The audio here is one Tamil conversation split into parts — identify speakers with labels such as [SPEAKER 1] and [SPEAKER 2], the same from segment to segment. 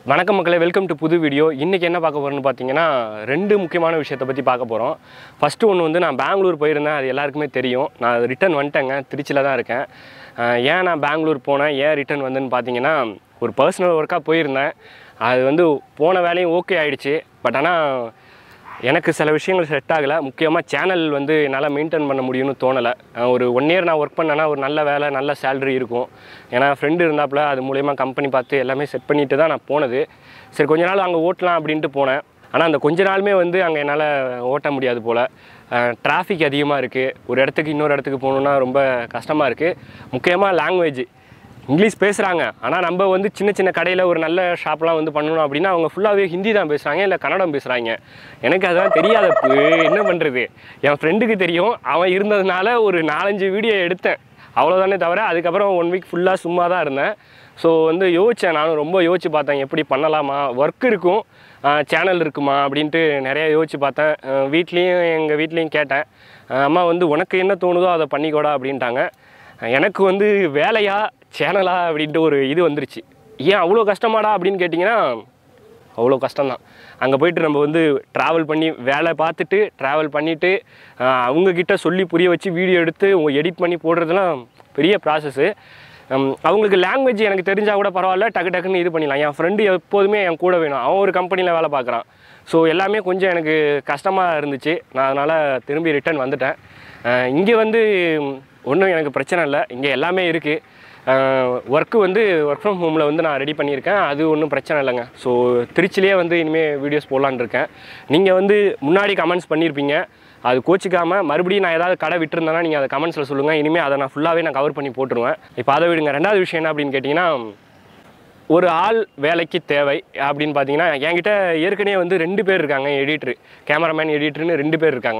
[SPEAKER 1] வணக்கம் மக்களே வெல்கம் டு புது வீடியோ இன்றைக்கி என்ன பார்க்க போகிறோம்னு பார்த்தீங்கன்னா ரெண்டு முக்கியமான விஷயத்தை பற்றி பார்க்க போகிறோம் ஃபஸ்ட்டு ஒன்று வந்து நான் பெங்களூர் போயிருந்தேன் அது எல்லாருக்குமே தெரியும் நான் ரிட்டர்ன் வந்துட்டேங்க திருச்சியில் தான் இருக்கேன் அஹ் ஏன் நான் பெங்களூர் போனேன் ஏன் ரிட்டர்ன் வந்தேன்னு பார்த்தீங்கன்னா ஒரு பர்சனல் ஒர்க்காக போயிருந்தேன் அது வந்து போன வேலையும் ஓகே ஆயிடுச்சு பட் ஆனால் எனக்கு சில விஷயங்கள் செட் ஆகலை முக்கியமாக சேனல் வந்து என்னால் மெயின்டைன் பண்ண முடியும்னு தோணலை அஹ் ஒரு ஒன் இயர் நான் ஒர்க் பண்ணேன்னா ஒரு நல்ல வேலை நல்ல சேலரி இருக்கும் ஏன்னா ஃப்ரெண்டு இருந்தாப்புல அது மூலயமா கம்பெனி பார்த்து எல்லாமே செட் பண்ணிட்டு தான் நான் போனது சரி கொஞ்ச நாள் அங்கே ஓட்டலாம் அப்படின்ட்டு போனேன் ஆனால் அந்த கொஞ்ச நாளுமே வந்து அங்கே என்னால் ஓட்ட முடியாது போல் டிராஃபிக் அதிகமாக இருக்குது ஒரு இடத்துக்கு இன்னொரு இடத்துக்கு போகணுன்னா ரொம்ப கஷ்டமாக இருக்குது முக்கியமாக லாங்குவேஜ் இங்கிலீஷ் பேசுகிறாங்க ஆனால் நம்ம வந்து சின்ன சின்ன கடையில் ஒரு நல்ல ஷாப்லாம் வந்து பண்ணணும் அப்படின்னா அவங்க ஃபுல்லாகவே ஹிந்தி தான் பேசுகிறாங்க இல்லை கன்னடம் பேசுகிறாங்க எனக்கு அதெல்லாம் தெரியாதப்பு என்ன பண்ணுறது என் ஃப்ரெண்டுக்கு தெரியும் அவன் இருந்ததுனால ஒரு நாலஞ்சு வீடியோ எடுத்தேன் அவ்வளோதானே தவிர அதுக்கப்புறம் ஒன் வீக் ஃபுல்லாக சும்மா தான் இருந்தேன் ஸோ வந்து யோசித்தேன் நானும் ரொம்ப யோசிச்சு பார்த்தேன் எப்படி பண்ணலாமா ஒர்க் இருக்கும் சேனல் இருக்குமா அப்படின்ட்டு நிறைய யோசிச்சு பார்த்தேன் அஹ் வீட்லேயும் எங்கள் வீட்லேயும் கேட்டேன் அஹ் அம்மா வந்து உனக்கு என்ன தோணுதோ அதை பண்ணிக்கோடா அப்படின்ட்டாங்க எனக்கு வந்து வேலையா சேனலா அப்படின்ட்டு ஒரு இது வந்துருச்சு ஏன் அவ்வளோ கஷ்டமாடா அப்படின்னு கேட்டிங்கன்னா அவ்வளோ கஷ்டம்தான் அங்கே போயிட்டு நம்ம வந்து ட்ராவல் பண்ணி வேலை பார்த்துட்டு ட்ராவல் பண்ணிவிட்டு அவங்கக்கிட்ட சொல்லி புரிய வச்சு வீடியோ எடுத்து எடிட் பண்ணி போடுறதுலாம் பெரிய ப்ராசஸ்ஸு அவங்களுக்கு லாங்குவேஜ் எனக்கு தெரிஞ்சால் கூட பரவாயில்ல டக்கு டக்குன்னு இது பண்ணிடலாம் என் ஃப்ரெண்டு எப்போதுமே என் கூட வேணும் அவன் ஒரு கம்பெனியில் வேலை பார்க்குறான் ஸோ எல்லாமே கொஞ்சம் எனக்கு கஷ்டமாக இருந்துச்சு நான் அதனால் திரும்பி ரிட்டர்ன் வந்துட்டேன் இங்கே வந்து ஒன்றும் எனக்கு பிரச்சனை இல்லை இங்கே எல்லாமே இருக்குது ஒர்க்கு வந்து ஒர்க் ஃப்ரம் ஹோமில் வந்து நான் ரெடி பண்ணியிருக்கேன் அது ஒன்றும் பிரச்சனை இல்லைங்க ஸோ திருச்சிலேயே வந்து இனிமேல் வீடியோஸ் போடலான்னு இருக்கேன் நீங்கள் வந்து முன்னாடி கமெண்ட்ஸ் பண்ணியிருப்பீங்க அது கோச்சிக்காமல் மறுபடியும் நான் ஏதாவது கடை விட்டுருந்தேன்னா நீங்கள் அதை கமெண்ட்ஸில் சொல்லுங்கள் இனிமேல் அதை நான் ஃபுல்லாகவே நான் கவர் பண்ணி போட்டுருவேன் இப்போ அதை விடுங்க ரெண்டாவது விஷயம் என்ன அப்படின்னு கேட்டிங்கன்னா ஒரு ஆள் வேலைக்கு தேவை அப்படின்னு பார்த்தீங்கன்னா என்கிட்ட ஏற்கனவே வந்து ரெண்டு பேர் இருக்காங்க எடிட்ரு கேமராமேன் எடிட்டர்னு ரெண்டு பேர் இருக்காங்க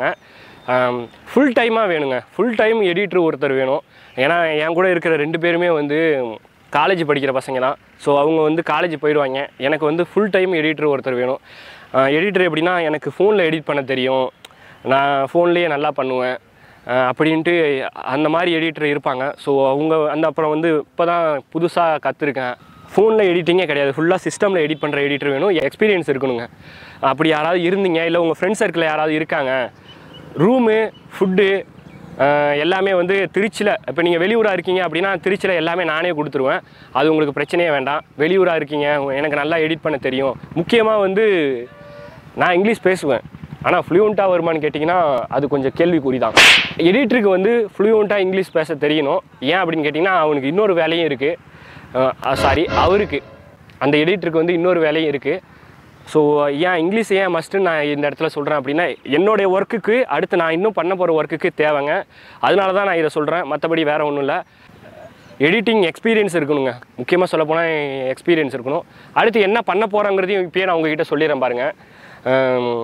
[SPEAKER 1] ஃபுல் டைமாக வேணுங்க ஃபுல் டைம் எடிட்ரு ஒருத்தர் வேணும் ஏன்னா என் கூட இருக்கிற ரெண்டு பேருமே வந்து காலேஜ் படிக்கிற பசங்க தான் ஸோ அவங்க வந்து காலேஜ் போயிடுவாங்க எனக்கு வந்து ஃபுல் டைம் எடிட்ரு ஒருத்தர் வேணும் எடிட்டர் எப்படின்னா எனக்கு ஃபோனில் எடிட் பண்ண தெரியும் நான் ஃபோன்லேயே நல்லா பண்ணுவேன் அஹ் அப்படின்ட்டு அந்த மாதிரி எடிட்டர் இருப்பாங்க ஸோ அவங்க அந்த அப்புறம் வந்து இப்போ தான் புதுசாக கற்றுருக்கேன் ஃபோனில் எடிட்டிங்கே கிடையாது ஃபுல்லாக சிஸ்டமில் எடிட் பண்ணுற எடிட்டர் வேணும் எக்ஸ்பீரியன்ஸ் இருக்கணுங்க அப்படி யாராவது இருந்தீங்க இல்லை உங்கள் ஃப்ரெண்ட் சர்க்கிளில் யாராவது இருக்காங்க ரூமு ஃபுட்டு எல்லாமே வந்து திருச்சியில் இப்போ நீங்கள் வெளியூராக இருக்கீங்க அப்படின்னா திருச்சியில் எல்லாமே நானே கொடுத்துருவேன் அது உங்களுக்கு பிரச்சனையே வேண்டாம் வெளியூராக இருக்கீங்க எனக்கு நல்லா எடிட் பண்ண தெரியும் முக்கியமாக வந்து நான் இங்கிலீஷ் பேசுவேன் ஆனால் ஃப்ளூயண்ட்டாக வருமான்னு கேட்டிங்கன்னா அது கொஞ்சம் கேள்விக்குறி தான் எடிட்டருக்கு வந்து ஃப்ளூயண்ட்டாக இங்கிலீஷ் பேச தெரியணும் ஏன் அப்படின்னு கேட்டிங்கன்னா அவனுக்கு இன்னொரு வேலையும் இருக்குது சாரி அவருக்கு அந்த எடிட்டருக்கு வந்து இன்னொரு வேலையும் இருக்குது ஸோ ஏன் இங்கிலீஷ் ஏன் மஸ்ட்டு நான் இந்த இடத்துல சொல்கிறேன் அப்படின்னா என்னுடைய ஒர்க்குக்கு அடுத்து நான் இன்னும் பண்ண போகிற ஒர்க்குக்கு தேவைங்க அதனால தான் நான் இதை சொல்கிறேன் மற்றபடி வேறு ஒன்றும் இல்லை எடிட்டிங் எக்ஸ்பீரியன்ஸ் இருக்கணுங்க முக்கியமாக சொல்ல போனால் எக்ஸ்பீரியன்ஸ் இருக்கணும் அடுத்து என்ன பண்ண போகிறோங்கிறதையும் இப்பயே நான் உங்ககிட்ட சொல்லிடுறேன் பாருங்கள்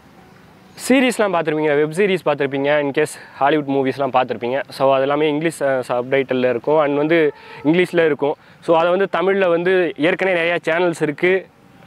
[SPEAKER 1] சீரீஸ்லாம் பார்த்துருப்பீங்க வெப் சீரிஸ் பார்த்துருப்பீங்க இன்கேஸ் ஹாலிவுட் மூவிஸ்லாம் பார்த்துருப்பீங்க ஸோ அது எல்லாமே இங்கிலீஷ் சப்டைட்டிலில் இருக்கும் அண்ட் வந்து இங்கிலீஷில் இருக்கும் ஸோ அதை வந்து தமிழில் வந்து ஏற்கனவே நிறையா சேனல்ஸ் இருக்குது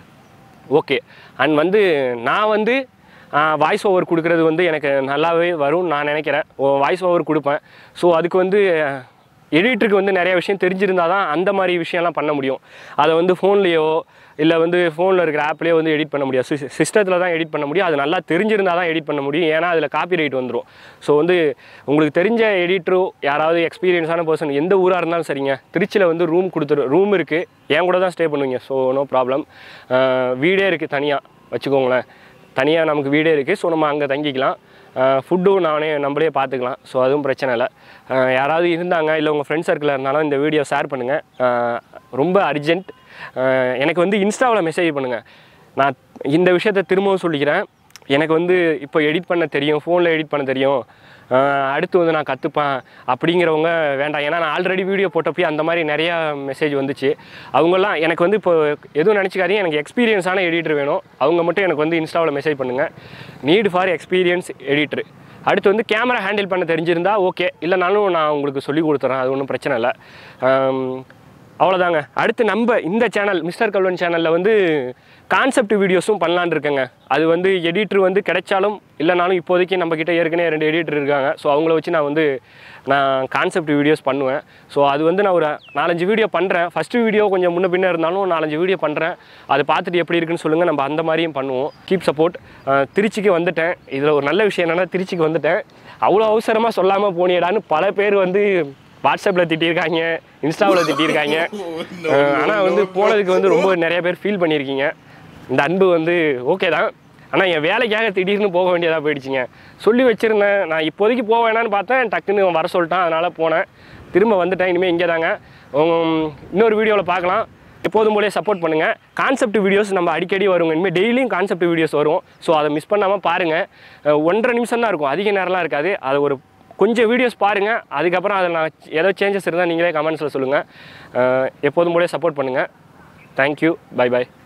[SPEAKER 1] ஓகே அண்ட் வந்து நான் வந்து வாய்ஸ் ஓவர் கொடுக்குறது வந்து எனக்கு நல்லாவே வரும்னு நான் நினைக்கிறேன் வாய்ஸ் ஓவர் கொடுப்பேன் ஸோ அதுக்கு வந்து எடிட்டருக்கு வந்து நிறைய விஷயம் தெரிஞ்சிருந்தால் தான் அந்த மாதிரி விஷயம்லாம் பண்ண முடியும் அதை வந்து ஃபோன்லேயோ இல்லை வந்து ஃபோனில் இருக்கிற ஆப்லேயோ வந்து எடிட் பண்ண முடியாது சிஸ்டத்தில் தான் எடிட் பண்ண முடியும் அது நல்லா தெரிஞ்சிருந்தால் தான் எடிட் பண்ண முடியும் ஏன்னா அதில் காப்பி ரைட் வந்துடும் ஸோ வந்து உங்களுக்கு தெரிஞ்ச எடிட்டரோ யாராவது எக்ஸ்பீரியன்ஸான பர்சன் எந்த ஊராக இருந்தாலும் சரிங்க திருச்சியில் வந்து ரூம் கொடுத்துரு ரூம் இருக்குது என் கூட தான் ஸ்டே பண்ணுவீங்க ஸோ நோ ப்ராப்ளம் வீடே இருக்குது தனியாக வச்சுக்கோங்களேன் தனியாக நமக்கு வீடே இருக்குது ஸோ நம்ம அங்கே தங்கிக்கலாம் ஃபுட்டும் நானே நம்மளே பார்த்துக்கலாம் ஸோ அதுவும் பிரச்சனை இல்லை அஹ் யாராவது இருந்தாங்க இல்லை உங்கள் ஃப்ரெண்ட் சர்க்கிளில் இருந்தாலும் இந்த வீடியோ ஷேர் பண்ணுங்கள் ரொம்ப அர்ஜென்ட் எனக்கு வந்து இன்ஸ்டாவில் மெசேஜ் பண்ணுங்கள் நான் இந்த விஷயத்த திரும்பவும் சொல்லிக்கிறேன் எனக்கு வந்து இப்போ எடிட் பண்ண தெரியும் ஃபோனில் எடிட் பண்ண தெரியும் அஹ் அடுத்து வந்து நான் கற்றுப்பேன் அப்படிங்கிறவங்க வேண்டாம் ஏன்னா நான் ஆல்ரெடி வீடியோ போட்டப்போ அந்த மாதிரி நிறையா மெசேஜ் வந்துச்சு அவங்கெல்லாம் எனக்கு வந்து இப்போ எதுவும் நினச்சிக்காதீங்க எனக்கு எக்ஸ்பீரியன்ஸான எடிட்டர் வேணும் அவங்க மட்டும் எனக்கு வந்து இன்ஸ்டாவில் மெசேஜ் பண்ணுங்கள் நீட் ஃபார் எக்ஸ்பீரியன்ஸ் எடிட்டர் அடுத்து வந்து கேமரா ஹேண்டில் பண்ண தெரிஞ்சிருந்தா ஓகே இல்லைனாலும் நான் உங்களுக்கு சொல்லி கொடுத்துறேன் அது ஒன்றும் பிரச்சனை இல்லை அவ்வளோதாங்க அடுத்து நம்ம இந்த சேனல் மிஸ்டர் கல்வன் சேனலில் வந்து கான்செப்ட் வீடியோஸும் பண்ணலான்னு இருக்கேங்க அது வந்து எடிட்டர் வந்து கிடைச்சாலும் இல்லைனாலும் இப்போதைக்கு நம்ம கிட்ட ஏற்கனவே ரெண்டு எடிட்டர் இருக்காங்க ஸோ அவங்கள வச்சு நான் வந்து நான் கான்செப்ட் வீடியோஸ் பண்ணுவேன் ஸோ அது வந்து நான் ஒரு நாலஞ்சு வீடியோ பண்ணுறேன் ஃபஸ்ட்டு வீடியோ கொஞ்சம் முன்ன பின்ன இருந்தாலும் நாலஞ்சு வீடியோ பண்ணுறேன் அதை பார்த்துட்டு எப்படி இருக்குன்னு சொல்லுங்கள் நம்ம அந்த மாதிரியும் பண்ணுவோம் கீப் சப்போர்ட் திருச்சிக்கு வந்துட்டேன் இதில் ஒரு நல்ல விஷயம் என்னென்னா திருச்சிக்கு வந்துட்டேன் அவ்வளோ அவசரமாக சொல்லாமல் போனியடான்னு பல பேர் வந்து வாட்ஸ்அப்பில் திட்டியிருக்காங்க இன்ஸ்டாவில் திட்டியிருக்காங்க ஆனால் வந்து போனதுக்கு வந்து ரொம்ப நிறைய பேர் ஃபீல் பண்ணியிருக்கீங்க இந்த அன்பு வந்து ஓகே தான் ஆனால் என் வேலைக்காக திடீர்னு போக வேண்டியதாக போயிடுச்சுங்க சொல்லி வச்சுருந்தேன் நான் இப்போதைக்கு போக வேணான்னு பார்த்தேன் டக்குன்னு இவன் வர சொல்லிட்டான் அதனால் போனேன் திரும்ப வந்துட்டேன் இனிமேல் இங்கே தாங்க உம், இன்னொரு வீடியோவில் பார்க்கலாம் எப்போதும் போலே சப்போர்ட் பண்ணுங்கள் கான்செப்ட் வீடியோஸ் நம்ம அடிக்கடி வருங்க இனிமேல் டெய்லியும் கான்செப்ட் வீடியோஸ் வரும் ஸோ அதை மிஸ் பண்ணாமல் பாருங்கள் ஒன்றரை நிமிஷம் தான் இருக்கும் அதிக நேரம்லாம் இருக்காது அது ஒரு கொஞ்சம் வீடியோஸ் பாருங்கள் அதுக்கப்புறம் அதில் நான் ஏதோ சேஞ்சஸ் இருந்தால் நீங்களே கமெண்ட்ஸில் சொல்லுங்கள் எப்போதும் போலே சப்போர்ட் பண்ணுங்கள் தேங்க்யூ பை பை